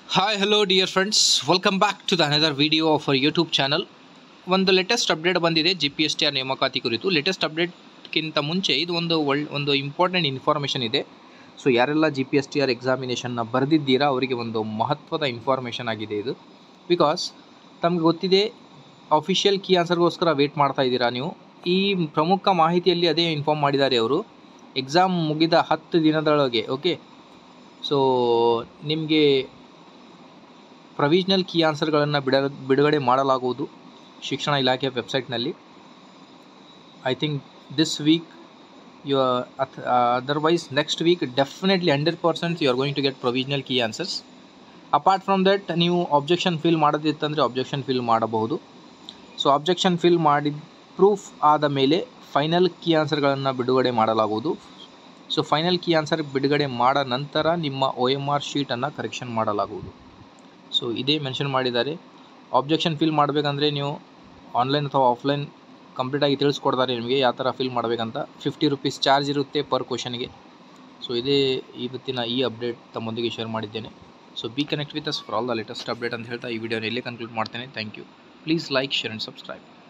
hi hello dear friends welcome back to the another video of our YouTube channel ಒಂದು latest update ಬಂದಿದೆ G P S T R ನೇಮಕಾತಿ ಕುರಿತು ಲೇಟೆಸ್ಟ್ ಅಪ್ಡೇಟ್ಗಿಂತ ಮುಂಚೆ ಇದು ಒಂದು ಒಳ್ಳೆ ಒಂದು ಇಂಪಾರ್ಟೆಂಟ್ ಇನ್ಫಾರ್ಮೇಷನ್ ಇದೆ ಸೊ ಯಾರೆಲ್ಲ G P S T R ಎಕ್ಸಾಮಿನೇಷನ್ನ ಬರೆದಿದ್ದೀರಾ ಅವರಿಗೆ ಒಂದು ಮಹತ್ವದ ಇನ್ಫಾರ್ಮೇಷನ್ ಆಗಿದೆ ಇದು ಬಿಕಾಸ್ ತಮಗೆ ಗೊತ್ತಿದೆ ಅಫಿಷಿಯಲ್ ಕೀ ಆನ್ಸರ್ಗೋಸ್ಕರ ವೇಟ್ ಮಾಡ್ತಾ ಇದ್ದೀರಾ ನೀವು ಈ ಪ್ರಮುಖ ಮಾಹಿತಿಯಲ್ಲಿ ಅದೇ ಇನ್ಫಾರ್ಮ್ ಮಾಡಿದ್ದಾರೆ ಅವರು ಎಕ್ಸಾಮ್ ಮುಗಿದ ಹತ್ತು ದಿನದೊಳಗೆ ಓಕೆ ಸೊ ನಿಮಗೆ ಪ್ರೊವಿಷನಲ್ ಕೀ ಆನ್ಸರ್ಗಳನ್ನು ಬಿಡ ಬಿಡುಗಡೆ ಮಾಡಲಾಗುವುದು ಶಿಕ್ಷಣ ಇಲಾಖೆಯ ವೆಬ್ಸೈಟ್ನಲ್ಲಿ I think this week you otherwise next week definitely hundred percent you are going to get provisional key answers apart from that ನೀವು ಆಬ್ಜೆಕ್ಷನ್ ಫಿಲ್ ಮಾಡೋದಿತ್ತಂದರೆ ಆಬ್ಜೆಕ್ಷನ್ ಫಿಲ್ ಮಾಡಬಹುದು ಸೊ ಆಬ್ಜೆಕ್ಷನ್ ಫಿಲ್ ಮಾಡಿದ ಪ್ರೂಫ್ ಆದ ಮೇಲೆ ಫೈನಲ್ ಕೀ ಆನ್ಸರ್ಗಳನ್ನು ಬಿಡುಗಡೆ ಮಾಡಲಾಗುವುದು so final key answer ಬಿಡುಗಡೆ ಮಾಡ ನಂತರ ನಿಮ್ಮ ಒ ಎಮ್ ಆರ್ ಶೀಟನ್ನು ಕರೆಕ್ಷನ್ ಮಾಡಲಾಗುವುದು ಸೊ ಇದೇ ಮೆನ್ಷನ್ ಮಾಡಿದ್ದಾರೆ ಆಬ್ಜೆಕ್ಷನ್ ಫಿಲ್ ಮಾಡಬೇಕಂದ್ರೆ ನೀವು ಆನ್ಲೈನ್ ಅಥವಾ ಆಫ್ಲೈನ್ ಕಂಪ್ಲೀಟಾಗಿ ತಿಳಿಸ್ಕೊಡ್ತಾರೆ ನಿಮಗೆ ಯಾವ ಥರ ಫಿಲ್ ಮಾಡಬೇಕಂತ ಫಿಫ್ಟಿ ರುಪೀಸ್ ಚಾರ್ಜ್ ಇರುತ್ತೆ ಪರ್ ಕ್ವಶನ್ಗೆ ಸೊ ಇದೇ ಇವತ್ತಿನ ಈ ಅಪ್ಡೇಟ್ ತಮ್ಮೊಂದಿಗೆ ಶೇರ್ ಮಾಡಿದ್ದೇನೆ so be connect with us for all the latest update ಅಂತ ಹೇಳ್ತಾ ಈ ವಿಡಿಯೋನ ಇಲ್ಲೇ ಕನ್ಕ್ಲೂಡ್ ಮಾಡ್ತೇನೆ thank you please like share and subscribe